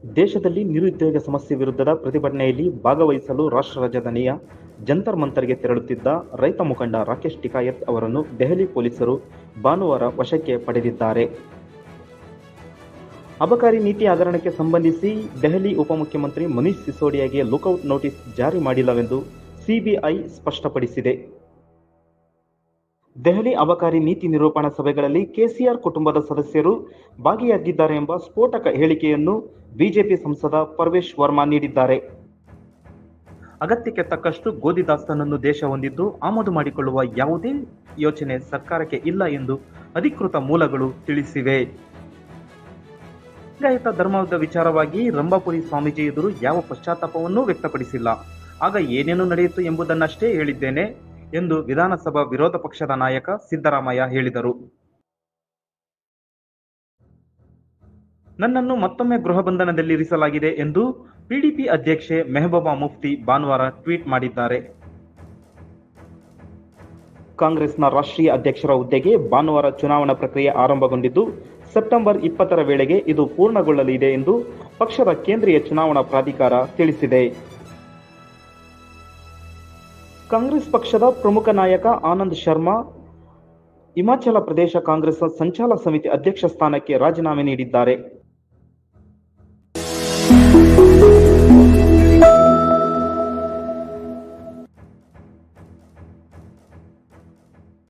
ದೇಶದಲ್ಲಿ ನಿರುದ್ಯೋಗ ಸಮಸ್ಯೆ ವಿರುದ್ಧದ ಪ್ರತಿಭಟನೆಯಲ್ಲಿ ಭಾಗವಹಿಸಲು ರಾಷ್ಟ್ರ ರಾಜಧಾನಿಯ ಜಂತರ್ ಮಂತರ್ಗೆ ತೆರಳುತ್ತಿದ್ದ ರೈತ ಮುಖಂಡ ರಾಕೇಶ್ ಟಿಕಾಯತ್ ಅವರನ್ನು ದೆಹಲಿ ಪೊಲೀಸರು ಭಾನುವಾರ ವಶಕ್ಕೆ ಪಡೆದಿದ್ದಾರೆ ಅಬಕಾರಿ ನೀತಿ ಹಗರಣಕ್ಕೆ ಸಂಬಂಧಿಸಿ ದೆಹಲಿ ಉಪಮುಖ್ಯಮಂತ್ರಿ ಮನೀಶ್ ಸಿಸೋಡಿಯಾಗೆ ಲುಕೌಟ್ ನೋಟಿಸ್ ಜಾರಿ ಮಾಡಿಲ್ಲವೆಂದು ಸಿಬಿಐ ಸ್ಪಷ್ಟಪಡಿಸಿದೆ ದೆಹಲಿ ಅಬಕಾರಿ ನೀತಿ ನಿರೂಪಣಾ ಸಭೆಗಳಲ್ಲಿ ಕೆಸಿಆರ್ ಕುಟುಂಬದ ಸದಸ್ಯರು ಭಾಗಿಯಾಗಿದ್ದಾರೆ ಎಂಬ ಸ್ಫೋಟಕ ಹೇಳಿಕೆಯನ್ನು ಬಿಜೆಪಿ ಸಂಸದ ಪರ್ವೇಶ್ ವರ್ಮಾ ನೀಡಿದ್ದಾರೆ ಅಗತ್ಯಕ್ಕೆ ತಕ್ಕಷ್ಟು ಗೋಧಿ ದಾಸ್ತಾನನ್ನು ದೇಶ ಹೊಂದಿದ್ದು ಆಮದು ಮಾಡಿಕೊಳ್ಳುವ ಯಾವುದೇ ಯೋಚನೆ ಸರ್ಕಾರಕ್ಕೆ ಇಲ್ಲ ಎಂದು ಅಧಿಕೃತ ಮೂಲಗಳು ತಿಳಿಸಿವೆ ಲಿಂಗಾಯತ ಧರ್ಮದ ವಿಚಾರವಾಗಿ ರಂಭಾಪುರಿ ಸ್ವಾಮೀಜಿ ಎದುರು ಯಾವ ಪಶ್ಚಾತ್ತಾಪವನ್ನೂ ವ್ಯಕ್ತಪಡಿಸಿಲ್ಲ ಆಗ ಏನೇನು ನಡೆಯಿತು ಎಂಬುದನ್ನಷ್ಟೇ ಹೇಳಿದ್ದೇನೆ ಎಂದು ವಿಧಾನಸಭಾ ವಿರೋಧ ಪಕ್ಷದ ನಾಯಕ ಸಿದ್ದರಾಮಯ್ಯ ಹೇಳಿದರು ನನ್ನನ್ನು ಮತ್ತೊಮ್ಮೆ ಗೃಹ ಬಂಧನದಲ್ಲಿರಿಸಲಾಗಿದೆ ಎಂದು ಪಿಡಿಪಿ ಅಧ್ಯಕ್ಷೆ ಮೆಹಬೂಬಾ ಮುಫ್ತಿ ಭಾನುವಾರ ಟ್ವೀಟ್ ಮಾಡಿದ್ದಾರೆ ಕಾಂಗ್ರೆಸ್ನ ರಾಷ್ಟ್ರೀಯ ಅಧ್ಯಕ್ಷರ ಹುದ್ದೆಗೆ ಭಾನುವಾರ ಚುನಾವಣಾ ಪ್ರಕ್ರಿಯೆ ಆರಂಭಗೊಂಡಿದ್ದು ಸೆಪ್ಟೆಂಬರ್ ಇಪ್ಪತ್ತರ ವೇಳೆಗೆ ಇದು ಪೂರ್ಣಗೊಳ್ಳಲಿದೆ ಎಂದು ಪಕ್ಷದ ಕೇಂದ್ರೀಯ ಚುನಾವಣಾ ಪ್ರಾಧಿಕಾರ ತಿಳಿಸಿದೆ ಕಾಂಗ್ರೆಸ್ ಪಕ್ಷದ ಪ್ರಮುಖ ನಾಯಕ ಆನಂದ್ ಶರ್ಮಾ ಹಿಮಾಚಲ ಪ್ರದೇಶ ಕಾಂಗ್ರೆಸ್ ಸಂಚಾಲಕ ಸಮಿತಿ ಅಧ್ಯಕ್ಷ ಸ್ಥಾನಕ್ಕೆ ರಾಜೀನಾಮೆ ನೀಡಿದ್ದಾರೆ